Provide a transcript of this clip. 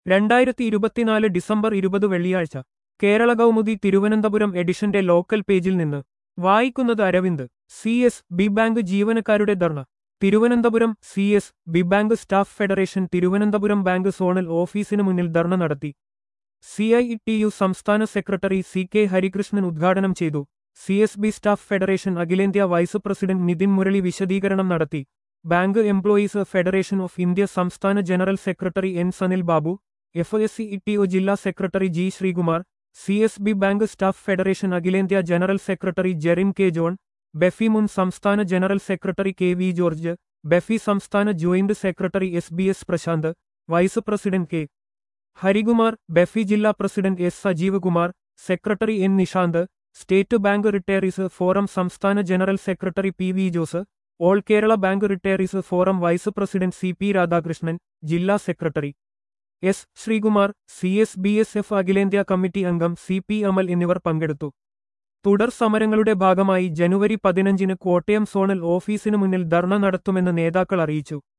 രണ്ടായിരത്തി ഇരുപത്തിനാല് ഡിസംബർ ഇരുപത് വെള്ളിയാഴ്ച കേരള കൗമുദി തിരുവനന്തപുരം എഡിഷന്റെ ലോക്കൽ പേജിൽ നിന്ന് വായിക്കുന്നത് Aravind C S B bank ജീവനക്കാരുടെ ധർണ Thiruvananthapuram C S B bank staff federation Thiruvananthapuram bank zonal ഓഫീസിന് മുന്നിൽ ധർണ നടത്തി സി ഐ ടി യു സംസ്ഥാന സെക്രട്ടറി സി കെ ഹരികൃഷ്ണൻ ഉദ്ഘാടനം ചെയ്തു C S B staff federation അഖിലേന്ത്യാ വൈസ് പ്രസിഡന്റ് നിതിൻ മുരളി വിശദീകരണം നടത്തി bank employees federation of India സംസ്ഥാന general secretary N Sanil Babu F S C T O ജില്ലാ secretary G Sreekumar C S B bank staff federation അഖിലേന്ത്യാ general secretary Jerin K John BEFI മുൻ സംസ്ഥാന general secretary K V George BEFI സംസ്ഥാന joint secretary S B S Prashanth vice president K Harikumar BEFI ജില്ലാ president S Sajeev Kumar secretary N Nishanth state bank retirees forum സംസ്ഥാന general secretary P V Jose all Kerala bank retirees forum vice president C P Radhakrishnan ജില്ലാ secretary S Sreekumar C S B S F അഖിലേന്ത്യാ committee അംഗം C P Amal എന്നിവർ പങ്കെടുത്തു തുടർ സമരങ്ങളുടെ ഭാഗമായി ജനുവരി പതിനഞ്ചിന് Kottayam zonal ഓഫീസിനു മുന്നിൽ ധർണ നടത്തുമെന്ന് നേതാക്കൾ അറിയിച്ചു